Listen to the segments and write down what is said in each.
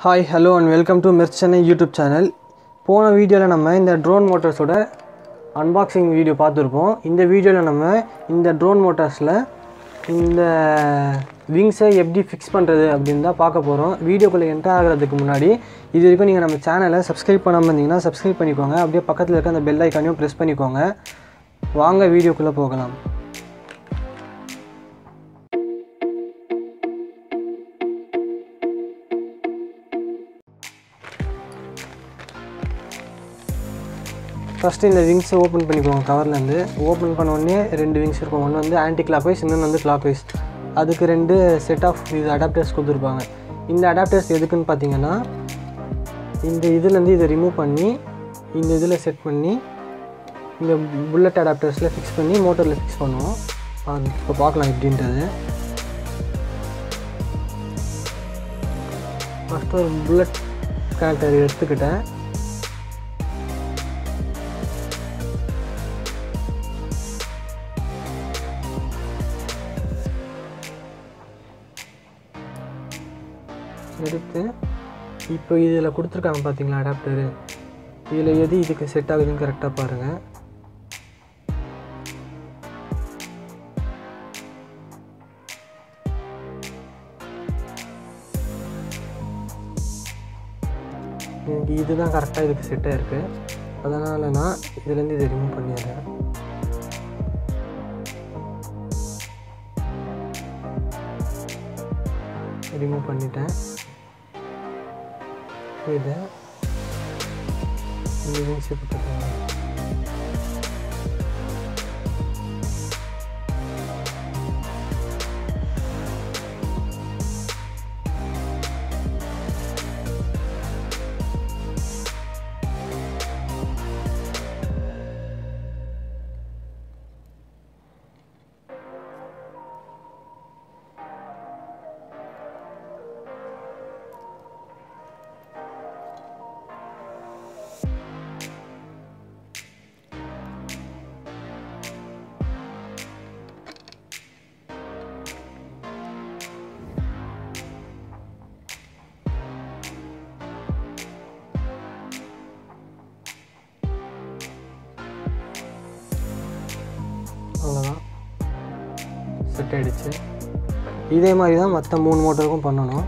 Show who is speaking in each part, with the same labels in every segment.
Speaker 1: hi hello and welcome to Mirch Chennai YouTube channel போன வீடியோவில் நம்ம இந்த ட்ரோன் மோட்டார்ஸோட அன்பாக்சிங் வீடியோ பார்த்துருப்போம் இந்த வீடியோவில் நம்ம இந்த ட்ரோன் மோட்டார்ஸில் இந்த விங்ஸை எப்படி ஃபிக்ஸ் பண்ணுறது அப்படின்னு தான் பார்க்க போகிறோம் வீடியோக்குள்ளே என்டர் ஆகிறதுக்கு முன்னாடி இது வரைக்கும் நீங்கள் நம்ம சேனலை சப்ஸ்கிரைப் பண்ணாமல் இருந்தீங்கன்னா சப்ஸ்கிரைப் பண்ணிக்கோங்க அப்படியே பக்கத்தில் இருக்க அந்த பெல் ஐக்கானையும் ப்ரெஸ் பண்ணிக்கோங்க வாங்க வீடியோக்குள்ளே போகலாம் ஃபஸ்ட்டு இந்த விங்ஸை ஓப்பன் பண்ணிக்குவோங்க கவர்லேருந்து ஓப்பன் பண்ண உடனே ரெண்டு விங்ஸ் இருக்கும் ஒன்று வந்து ஆன்டி கிளாக் வைஸ் இன்னொன்று வந்து கிளாக் வைஸ் அதுக்கு ரெண்டு செட் ஆஃப் இது அடாப்டர்ஸ் கொடுத்துருப்பாங்க இந்த அடாப்டர்ஸ் எதுக்குன்னு பார்த்தீங்கன்னா இந்த இதுலேருந்து இதை ரிமூவ் பண்ணி இந்த இதில் செட் பண்ணி இந்த புல்லட் அடாப்டர்ஸில் ஃபிக்ஸ் பண்ணி மோட்டரில் ஃபிக்ஸ் பண்ணுவோம் அது இப்போ பார்க்கலாம் எப்படின்றது ஃபஸ்ட்டு ஒரு புல்லட் கனெக்டர் எடுத்துக்கிட்டேன் எடுத்து இப்போ இதில் கொடுத்துருக்காங்க பார்த்தீங்களா அடாப்டரு இதில் எது இதுக்கு செட் ஆகுதுன்னு கரெக்டாக பாருங்கள் எனக்கு இதுதான் கரெக்டாக இதுக்கு செட் ஆகிருக்கு அதனால் நான் இதுலேருந்து இதை ரிமூவ் பண்ணிடுறேன் ரிமூவ் பண்ணிட்டேன் இதை இந்த விங்ஸை போட்டுக்கோங்க அவ்வளோதான் செட் ஆகிடுச்சு இதே மாதிரி தான் மற்ற மூணு மோட்டருக்கும் பண்ணணும்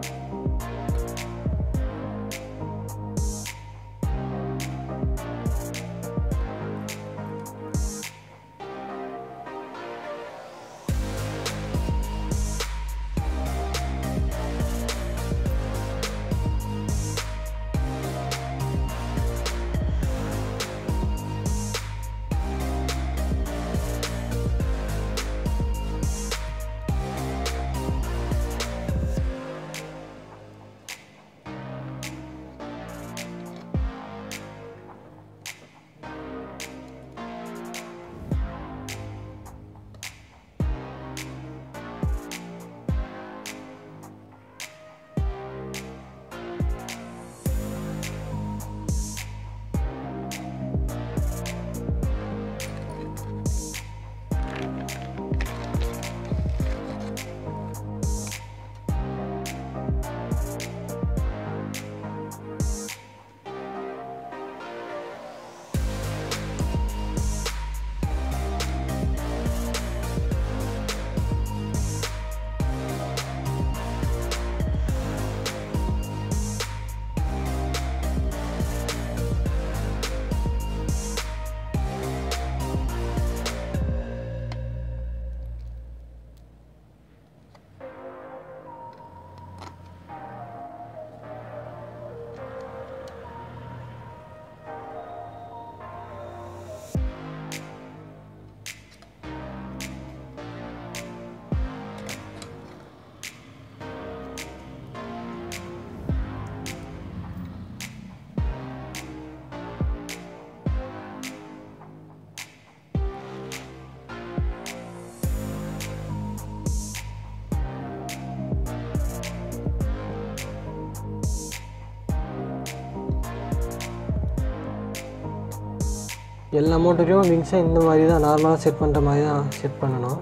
Speaker 1: எல்லா மோட்டரையும் விங்ஸை இந்த மாதிரி தான் நார்மலாக செட் பண்ணுற மாதிரி தான் செட் பண்ணணும்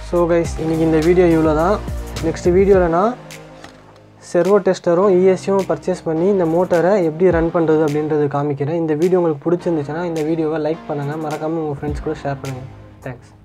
Speaker 1: ஸோ கைஸ் இன்றைக்கி இந்த வீடியோ இவ்வளோ தான் நெக்ஸ்ட் வீடியோவில் நான் செர்வோ டெஸ்டரும் இஎஸ்சியும் பர்ச்சேஸ் பண்ணி இந்த மோட்டரை எப்படி ரன் பண்ணுறது அப்படின்றது காமிக்கிறேன் இந்த வீடியோ உங்களுக்கு பிடிச்சிருந்துச்சுன்னா இந்த வீடியோவை லைக் பண்ணுங்கள் மறக்காமல் உங்கள் ஃப்ரெண்ட்ஸ் கூட ஷேர் பண்ணுங்கள் தேங்க்ஸ்